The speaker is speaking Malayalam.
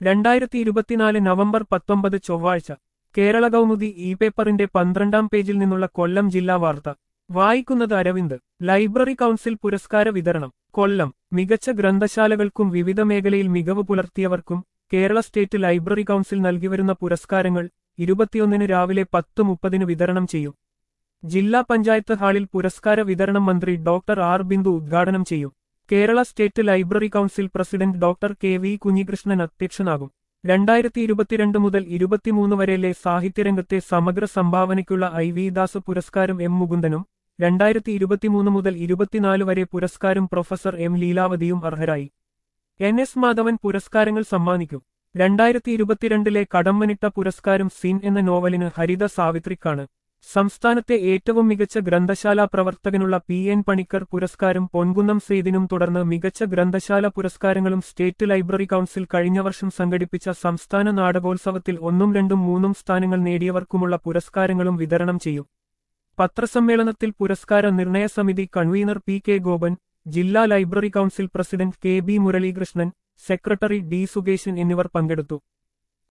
രണ്ടായിരത്തി ഇരുപത്തിനാല് നവംബർ പത്തൊമ്പത് ചൊവ്വാഴ്ച കേരള കൗമുദി ഇ പേപ്പറിന്റെ പന്ത്രണ്ടാം പേജിൽ നിന്നുള്ള കൊല്ലം ജില്ലാ വാർത്ത വായിക്കുന്നത് അരവിന്ദ് ലൈബ്രറി കൗൺസിൽ പുരസ്കാര വിതരണം കൊല്ലം മികച്ച ഗ്രന്ഥശാലകൾക്കും വിവിധ മേഖലയിൽ മികവ് പുലർത്തിയവർക്കും കേരള സ്റ്റേറ്റ് ലൈബ്രറി കൗൺസിൽ നൽകിവരുന്ന പുരസ്കാരങ്ങൾ ഇരുപത്തിയൊന്നിന് രാവിലെ പത്ത് മുപ്പതിന് വിതരണം ചെയ്യും ജില്ലാ പഞ്ചായത്ത് ഹാളിൽ പുരസ്കാര വിതരണം മന്ത്രി ഡോക്ടർ ആർ ബിന്ദു ഉദ്ഘാടനം ചെയ്യും Kerala state library council president doctor K V Kunhikrishnan അധ്യക്ഷനാകും രണ്ടായിരത്തി ഇരുപത്തിരണ്ട് മുതൽ ഇരുപത്തിമൂന്ന് വരെയിലെ സാഹിത്യരംഗത്തെ സമഗ്ര സംഭാവനയ്ക്കുള്ള ഐ വി ദാസ് പുരസ്കാരം എം മുകുന്ദനും രണ്ടായിരത്തി ഇരുപത്തിമൂന്ന് മുതൽ ഇരുപത്തിനാല് വരെ പുരസ്കാരം പ്രൊഫസർ എം ലീലാവതിയും അർഹരായി എൻ എസ് മാധവൻ പുരസ്കാരങ്ങൾ സമ്മാനിക്കും രണ്ടായിരത്തി ഇരുപത്തിരണ്ടിലെ കടമ്മനിട്ട പുരസ്കാരം സീൻ എന്ന നോവലിന് ഹരിത സാവിത്രിക്കാണ് സംസ്ഥാനത്തെ ഏറ്റവും മികച്ച ഗ്രന്ഥശാല പ്രവർത്തകനുള്ള പി എൻ പണിക്കർ പുരസ്കാരം പൊൻകുന്നം സെയ്ദിനും തുടർന്ന് മികച്ച ഗ്രന്ഥശാല പുരസ്കാരങ്ങളും സ്റ്റേറ്റ് ലൈബ്രറി കൗൺസിൽ കഴിഞ്ഞ വർഷം സംഘടിപ്പിച്ച സംസ്ഥാന നാടകോത്സവത്തിൽ ഒന്നും രണ്ടും മൂന്നും സ്ഥാനങ്ങൾ നേടിയവർക്കുമുള്ള പുരസ്കാരങ്ങളും വിതരണം ചെയ്യും പത്രസമ്മേളനത്തിൽ പുരസ്കാര നിർണയ സമിതി കൺവീനർ പി കെ ഗോപൻ ജില്ലാ library council president K B Muralikrishnan secretary D Sukesan എന്നിവർ പങ്കെടുത്തു